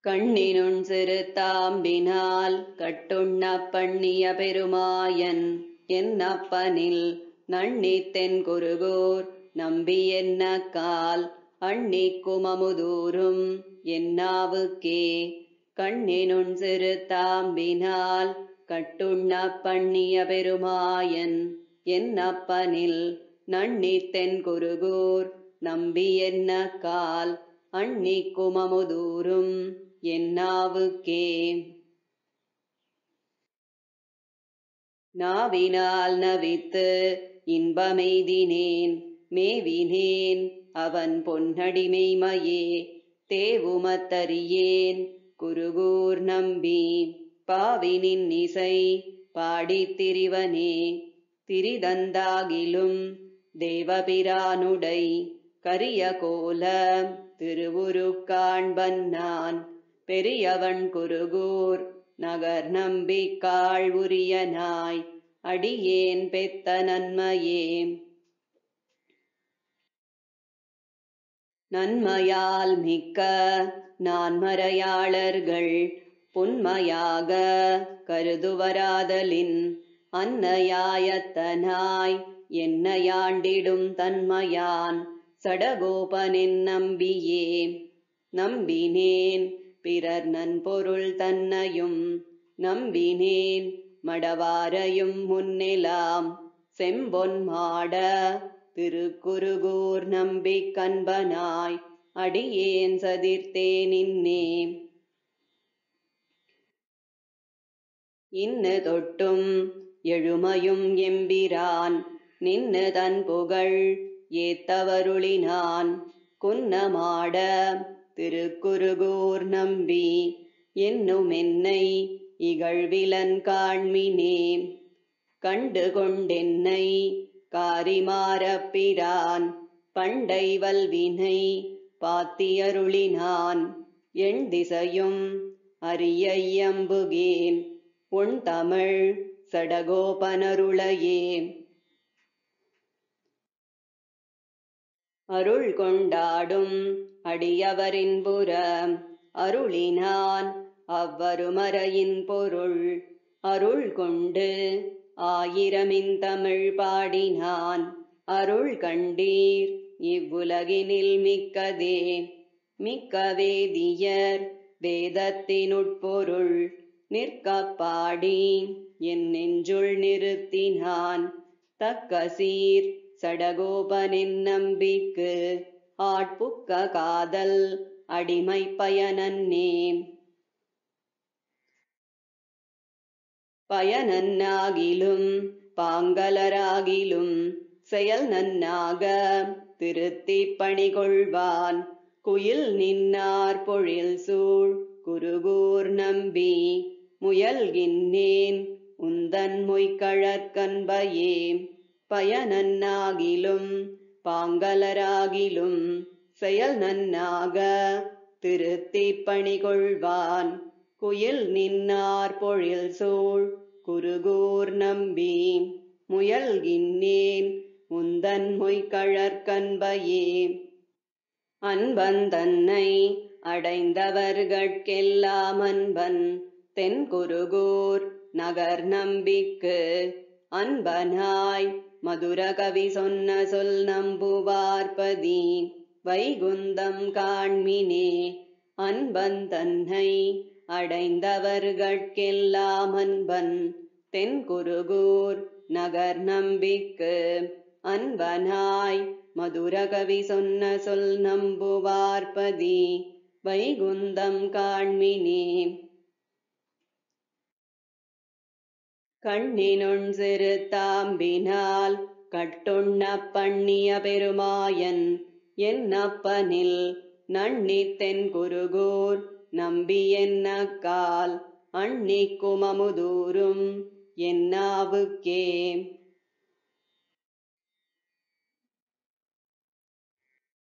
கண்ணினுண் சிறு தாம்பினால் கட்டுண்ண பண்ணிய பெருமாயன் என் அப்பனில் நன்னித்தென் குருகோர் நம்பி என்ன கால் அண்ணிக்கும் அமுதூரும் என்னாவுக்கே கண்ணினுண் சிறு தாம்பினால் கட்டுண்ண பண்ணிய பெருமாயன் என் அப்பனில் நன்னித்தென் குருகூர் நம்பி என்ன கால் அண்ணிக்கும் அமுதூரும் என்னாவுக்கே நாவினால் நவித்து இன்பமெய்தினேன் மேவினேன் அவன் பொன்னடிமைமையே தேவுமத்தறியேன் குருகூர் நம்பி பாவினின் இசை பாடித் திரிவனே திரிதந்தாகிலும் தேவபிரானுடை கரிய கோல திருவுரு காண்பன் நான் பெரியவன் குருகூர் நகர் நம்பிக்காள் உரியனாய் அடியேன் பெத்த நன்மையே நன்மையால் மிக்க நான்மறையாளர்கள் புன்மையாக கருதுவராதலின் அன்னையாயத்தனாய் என்னையாண்டிடும் தன்மையான் சடகோபனின் நம்பியே நம்பினேன் பிறர் நன்பொருள் தன்னையும் நம்பினேன் மடவாரையும் முன்னெலாம் செம்பொன் மாட திருக்குருகூர் நம்பிக் கண்பனாய் அடியேன் சதிர்த்தேன் இன்னே இன்னு தொட்டும் எழுமையும் எம்பிரான் நின்னு தன் புகழ் ஏத்தவருளினான் குன்னமாட திருக்குருகூர் நம்பி என்னும் என்னை இகழ்விலன் காண்மினே கண்டு கொண்டென்னை காரிமாரப்பிரான் பண்டை வல்வினை பாத்தியருளினான் எண் திசையும் அரியம்புகேன் உன் தமிழ் சடகோபனருளையே அருள் கொண்டாடும் அடியவரின் புற அருளினான் அவ்வருமறையின் பொருள் அருள் கொண்டு ஆயிரமின் தமிழ் பாடினான் அருள் கண்டீர் இவ்வுலகினில் மிக்கதே மிக்க வேதியர் வேதத்தினுட்பொருள் நிற்க பாடி என் நெஞ்சுள் நிறுத்தினான் தக்க சீர் சடகோபனின் நம்பிக்கு ஆட்புக்க காதல் அடிமை பயனன்னே பயனன்னாகிலும் பாங்கலராகிலும் செயல் நன்னாக திருத்தி பணிகொள்வான் குயில் நின்னார் பொழில் சூழ் குருகூர் நம்பி முயல்கின்னேன் உந்தன் மொய்கழற்கன்பையே பயனன்னாகிலும் பாங்கலராகிலும் செயல் நன்னாக திருத்தி பணிகொள்வான் குயில் நின்னார் பொழில் சூழ் குருகூர் நம்பி முயல்கின்னேன் உந்தன் மொய்கழற்கன்பையே அன்பன் தன்னை அடைந்தவர்கட்கெல்லாம் அன்பன் தென் குருகூர் நகர் நம்பிக்கு அன்பனாய் மதுர கவி சொன்ன சொல் நம்புவார்பதி வைகுந்தம் காண்மினே அன்பன் தன்னை அடைந்தவர்கட்கெல்லாம் அன்பன் தென் குருகூர் நகர் நம்பிக்கு அன்பனாய் மதுர கவி சொன்ன சொல் நம்புவார்பதி வைகுந்தம் காண்மினே கண்ணினுண் சிறு தாம்பினால் கட்டுண்ண பண்ணிய பெருமாயன் என் அப்பனில் நன்னித்தென் குருகூர் நம்பி என்ன கால் அண்ணிக்கும் அமுதூரும் என்னாவுக்கே